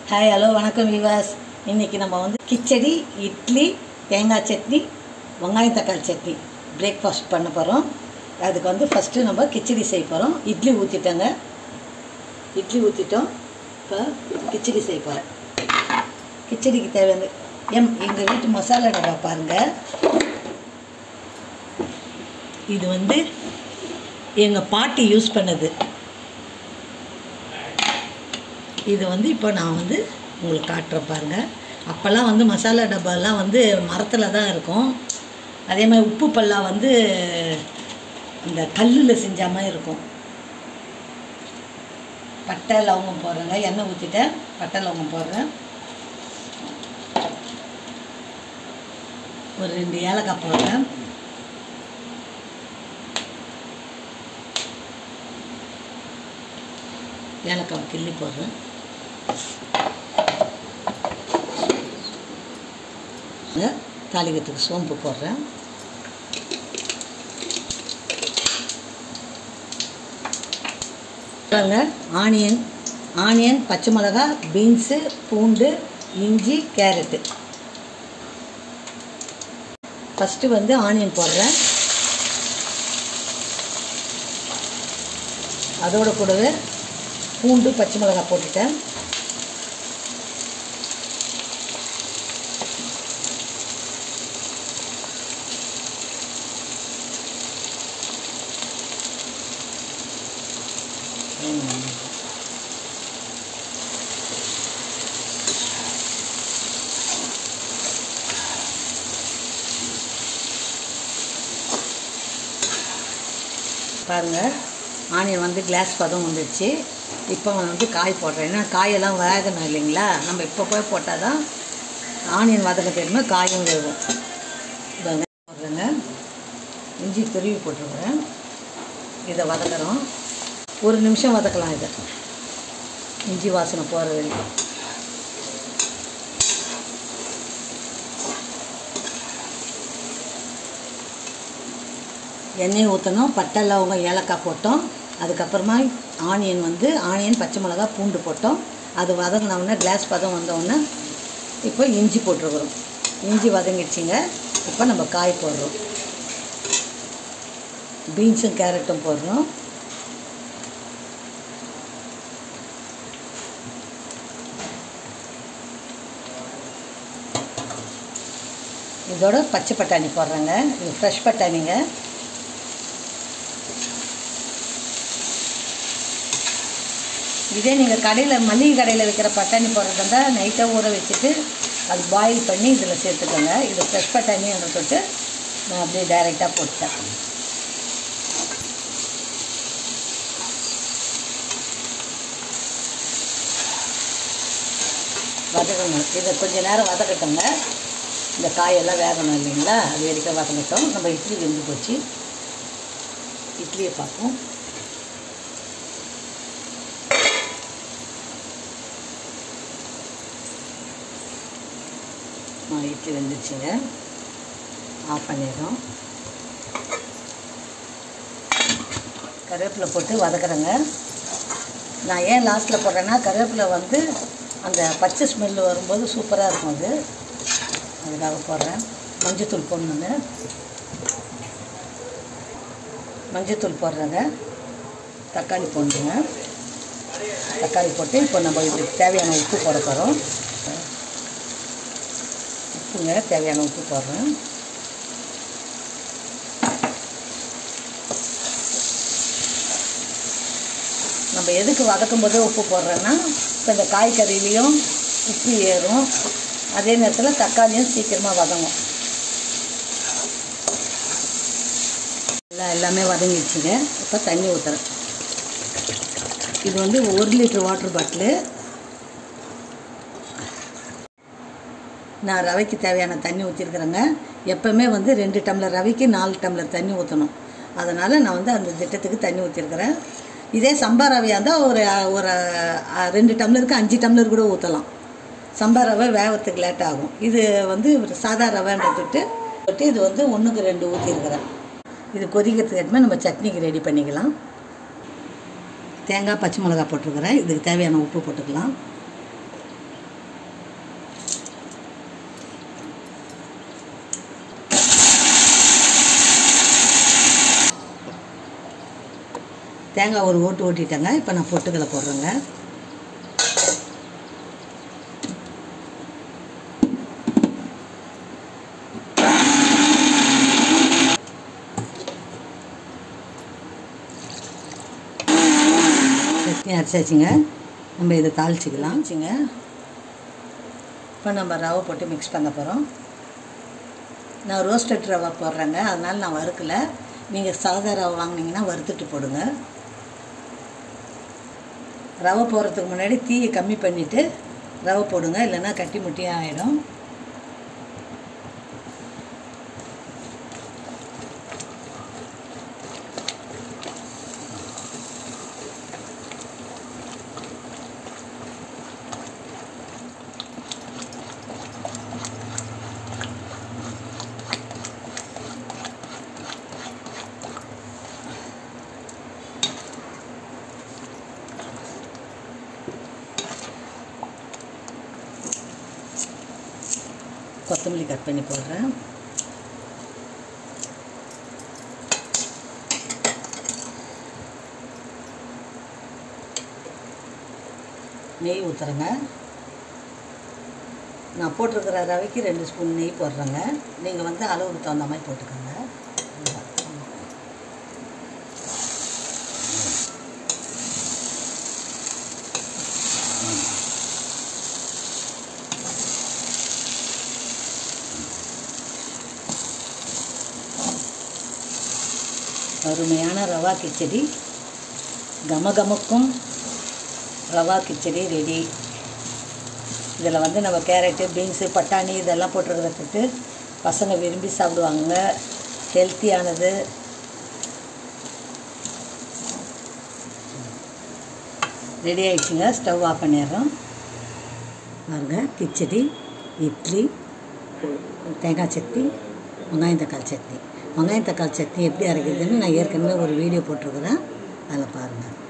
hi hello வணக்கம் விவாஸ் இன்றைக்கி நம்ம வந்து கிச்சடி இட்லி தேங்காய் சட்னி வெங்காயம் தக்காளி சட்னி பிரேக்ஃபாஸ்ட் பண்ண போகிறோம் அதுக்கு வந்து ஃபஸ்ட்டு நம்ம கிச்சடி செய்ய போகிறோம் இட்லி ஊற்றிட்டோங்க இட்லி ஊற்றிட்டோம் இப்போ கிச்சடி செய்ய போகிறேன் கிச்சடிக்கு தேவையான எம் எங்கள் வீட்டு மசாலா டப்பா பாருங்கள் இது வந்து எங்கள் பாட்டி யூஸ் பண்ணது இது வந்து இப்போ நான் வந்து உங்களுக்கு காட்டுறேன் பாருங்கள் அப்போல்லாம் வந்து மசாலா டப்பாலாம் வந்து மரத்தில் தான் இருக்கும் அதே மாதிரி உப்பு பல்லா வந்து இந்த கல்லில் செஞ்ச மாதிரி இருக்கும் பட்டை லவங்கம் போடுறேங்க எண்ணெய் ஊற்றிட்டேன் பட்டை லவங்கம் போடுறேன் ஒரு ரெண்டு ஏலக்காய் போடுறேன் ஏலக்காய் கிள்ளி போடுறேன் இங்க தாளிக்கிறதுக்கு சோம்பு போடுறேன் பாருங்க ஆனியன் ஆனியன் பச்சை மிளகா பீன்ஸு பூண்டு இஞ்சி கேரட்டு ஃபஸ்ட்டு வந்து ஆனியன் போடுறேன் அதோட கூடவே பூண்டு பச்சை மிளகாய் போட்டுட்டேன் பாருங்கள் ஆனியன் வந்து கிளாஸ் பதம் வந்துடுச்சு இப்போ வந்து காய் போடுறேன் ஏன்னா காயெல்லாம் வேகணும் இல்லைங்களா நம்ம இப்போ போய் போட்டால் தான் ஆனியன் வதக்க தெரியுமா காயும் வேகும் இதாங்க போடுறேங்க இஞ்சி துருவி போட்டுருக்குறேன் இதை வதக்குறோம் ஒரு நிமிஷம் வதக்கலாம் இதை இஞ்சி வாசனை போகிற வரைக்கும் எண்ணெய் ஊற்றணும் பட்டை லவங்கம் ஏலக்காய் போட்டோம் அதுக்கப்புறமா ஆனியன் வந்து ஆனியன் பச்சை மிளகா பூண்டு போட்டோம் அது வதங்கினவுடனே கிளாஸ் பதம் வந்தவுடனே இப்போ இஞ்சி போட்டிருக்கிறோம் இஞ்சி வதங்கிடுச்சிங்க இப்போ நம்ம காய் போடுறோம் பீன்ஸும் கேரட்டும் போடுறோம் இதோட பச்சை பட்டாணி போடுறேங்க இது ஃப்ரெஷ் பட்டாணிங்க இதே நீங்கள் கடையில் மளிகை கடையில் வைக்கிற பட்டாணி போடுறதா இருந்தால் நைட்டாக ஊற வச்சுட்டு அது பாயில் பண்ணி இதில் சேர்த்துக்கோங்க இது ஃப்ரெஷ் பட்டாணின்ற தொட்டு நான் அப்படியே டைரெக்டாக போட்டேன் வதக்கணும் இதை கொஞ்சம் நேரம் வதக்கட்டுங்க இந்த காயெல்லாம் வேகணும் இல்லைங்களா அது வரைக்கும் வதங்கட்டும் நம்ம இட்லி வெந்து போச்சு இட்லியை பார்ப்போம் ஆ, இட்லி வெந்துருச்சுங்க ஆஃப் பண்ணிடுறோம் கருவேப்பிலை போட்டு வதக்குறேங்க நான் ஏன் லாஸ்ட்டில் போடுறேன்னா கருவேப்பிலை வந்து அந்த பச்சை ஸ்மெல்லு வரும்போது சூப்பராக இருக்கும் அது அதுக்காக போடுறேன் மஞ்சத்தூள் போடணுங்க மஞ்சத்தூள் போடுறேங்க தக்காளி போடணுங்க தக்காளி போட்டு இப்போ நம்ம இதுக்கு தேவையான உப்பு போட போகிறோம் உப்புங்க தேவையான உப்பு போடுறேன் நம்ம எதுக்கு வதக்கும் போதே உப்பு போடுறோன்னா இப்போ இந்த காய்கறிலையும் உப்பு ஏறும் அதே நேரத்தில் தக்காளியும் சீக்கிரமாக வதங்கும் எல்லாம் எல்லாமே வதங்கிடுச்சுங்க இப்போ தண்ணி ஊற்றுறேன் இது வந்து ஒரு லிட்டர் வாட்டர் பாட்டிலு நான் ரவைக்கு தேவையான தண்ணி ஊற்றிருக்கிறேங்க எப்போவுமே வந்து ரெண்டு டம்ளர் ரவைக்கு நாலு டம்ளர் தண்ணி ஊற்றணும் அதனால் நான் வந்து அந்த திட்டத்துக்கு தண்ணி ஊற்றிருக்கிறேன் இதே சம்பா ரவையாக இருந்தால் ஒரு ஒரு அஹ், ரெண்டு டம்ளருக்கு அஞ்சு டம்ளர் கூட ஊற்றலாம் சம்பா ரவை வேகத்துக்கு லேட் ஆகும் இது வந்து ஒரு சாதா ரவைன்றதுட்டு போட்டு இது வந்து ஒன்றுக்கு ரெண்டு ஊற்றிருக்கிறேன் இது கொதிக்கிறதுக்கு ஏற்ற மாதிரி நம்ம சட்னிக்கு ரெடி பண்ணிக்கலாம் தேங்காய் பச்சை மிளகாய் போட்டிருக்கிறேன் இதுக்கு தேவையான உப்பு போட்டுக்கலாம் தேங்காய் ஒரு ஓட்டு ஓட்டிட்டேங்க இப்போ நான் பொட்டுக்கலை போடுறேங்க சட்னி அரைச்சாச்சுங்க நம்ம இதை தாளிச்சிக்கலாம் வச்சுங்க இப்போ நம்ம ரவை போட்டு மிக்ஸ் பண்ண போகிறோம் நான் ரோஸ்டட் ரவை போடுறேங்க அதனால் நான் வறுக்கலை நீங்கள் சாதா ரவை வாங்கினீங்கன்னா வறுத்துட்டு போடுங்க ரவை போடுறதுக்கு முன்னாடி தீயை கம்மி பண்ணிவிட்டு ரவை போடுங்க இல்லைன்னா கட்டி முட்டியாக ஆகிடும் கொத்தமல்லி கட் பண்ணி போடுறேன் நெய் ஊற்றுறேங்க நான் போட்டிருக்கிற ரவைக்கு ரெண்டு ஸ்பூன் நெய் போடுறேங்க நீங்கள் வந்து அளவுக்கு தகுந்த மாதிரி போட்டுக்கோங்க அருமையான ரவா கிச்சடி கமகமக்கும் ரவா கிச்சடி ரெடி இதில் வந்து நம்ம கேரட்டு பீன்ஸு பட்டாணி இதெல்லாம் போட்டிருக்கிறதுக்கு பசங்க விரும்பி சாப்பிடுவாங்க ஹெல்த்தியானது ரெடி ஆயிடுச்சுங்க ஸ்டவ் ஆஃப் பண்ணிடுறோம் பாருங்க கிச்சடி இட்லி தேங்காய் சட்னி வெங்காயம் தக்காளி சட்னி வெங்காயம் தக்காளி சட்னி எப்படி அரைக்கிறதுன்னு நான் ஏற்கனவே ஒரு வீடியோ போட்டிருக்கிறேன் அதில் பாருங்கள்